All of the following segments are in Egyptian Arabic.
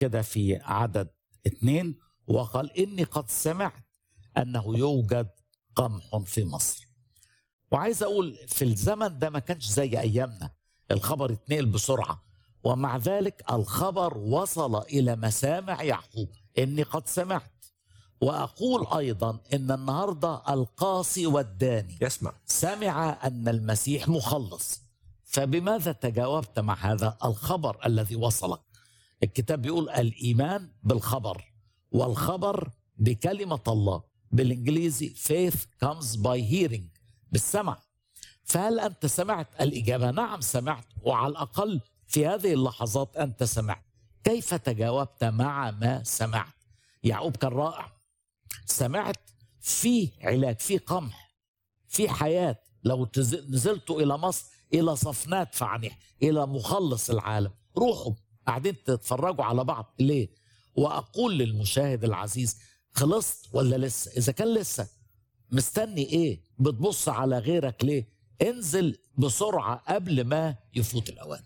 كده في عدد اثنين وقال إني قد سمعت أنه يوجد قمح في مصر وعايز أقول في الزمن ده ما كانش زي أيامنا الخبر اتنقل بسرعة ومع ذلك الخبر وصل إلى مسامع يعقوب إني قد سمعت وأقول أيضا إن النهاردة القاصي والداني يسمع سمع أن المسيح مخلص فبماذا تجاوبت مع هذا الخبر الذي وصلك الكتاب بيقول الإيمان بالخبر والخبر بكلمة الله بالإنجليزي faith comes by hearing بالسمع فهل أنت سمعت الإجابة نعم سمعت وعلى الأقل في هذه اللحظات أنت سمعت كيف تجاوبت مع ما سمعت يعقوب كان رائع سمعت في علاج في قمح في حياة لو تز- نزلتوا إلى مصر إلى صفنات فعنيح إلى مخلص العالم روحوا قاعدين تتفرجوا على بعض ليه وأقول للمشاهد العزيز خلصت ولا لسه إذا كان لسه مستني إيه بتبص على غيرك ليه انزل بسرعة قبل ما يفوت الأوان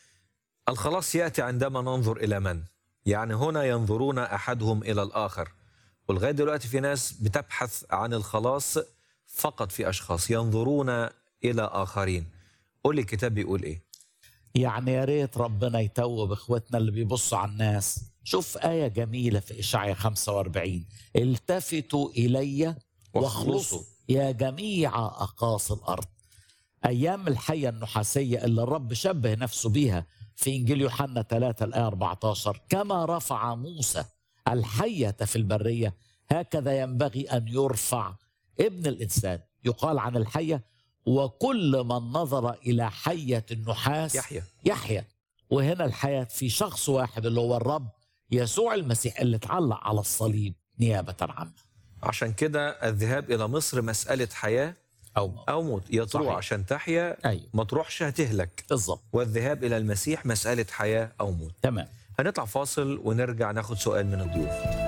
الخلاص ياتي عندما ننظر الى من يعني هنا ينظرون احدهم الى الاخر ولغايه دلوقتي في ناس بتبحث عن الخلاص فقط في اشخاص ينظرون الى اخرين قول لي الكتاب بيقول ايه يعني يا ريت ربنا يتوب اخوتنا اللي بيبصوا على الناس شوف آية جميلة في إشعياء 45 التفتوا إلي واخلصوا يا جميع أقاصي الأرض أيام الحية النحاسية اللي الرب شبه نفسه بيها في إنجيل يوحنا 3 الآية 14 كما رفع موسى الحية في البرية هكذا ينبغي أن يرفع ابن الإنسان يقال عن الحية وكل من نظر إلى حية النحاس يحيى يحيى وهنا الحياة في شخص واحد اللي هو الرب يسوع المسيح اللي اتعلق على الصليب نيابة عنه عشان كده الذهاب الى مصر مساله حياه أو موت. او موت يا تروح صحيح. عشان تحيا أيوه ما تروحش هتهلك بالظبط والذهاب الى المسيح مساله حياه او موت تمام هنطلع فاصل ونرجع ناخد سؤال من الضيوف